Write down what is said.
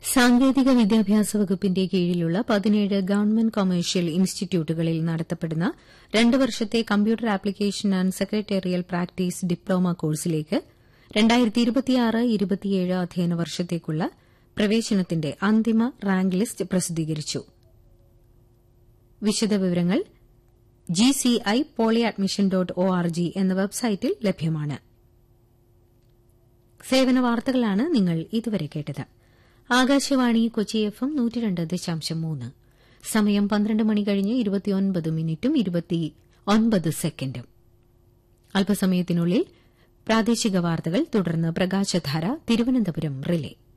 സാങ്കേതിക വിദ്യാഭ്യാസ വകുപ്പിന്റെ കീഴിലുള്ള പതിനേഴ് ഗവൺമെന്റ് കൊമേഴ്ഷ്യൽ ഇൻസ്റ്റിറ്റ്യൂട്ടുകളിൽ നടത്തപ്പെടുന്ന രണ്ട് വർഷത്തെ computer application and secretarial practice diploma കോഴ്സിലേക്ക് അധ്യയന വർഷത്തേക്കുള്ള പ്രവേശനത്തിന്റെ അന്തിമ റാങ്ക് ലിസ്റ്റ് പ്രസിദ്ധീകരിച്ചു വിശദവിവരങ്ങൾ GCI poly admission dot ORG എന്ന വെബ്സൈറ്റിൽ ലഭ്യമാണ് സേവന വാർത്തകളാണ് നിങ്ങൾ ഇതുവരെ കേട്ടത് ആകാശവാണി കൊച്ചി എഫ് എം നൂറ്റി രണ്ട് ദശാംശം മൂന്ന് സമയം പന്ത്രണ്ട് മണി കഴിഞ്ഞ് ഇരുപത്തിയൊൻപത് മിനിറ്റും ഇരുപത്തിയൊൻപത് സെക്കൻഡും അല്പസമയത്തിനുള്ളിൽ പ്രാദേശിക വാർത്തകൾ തുടർന്ന് പ്രകാശധാര തിരുവനന്തപുരം റിലേ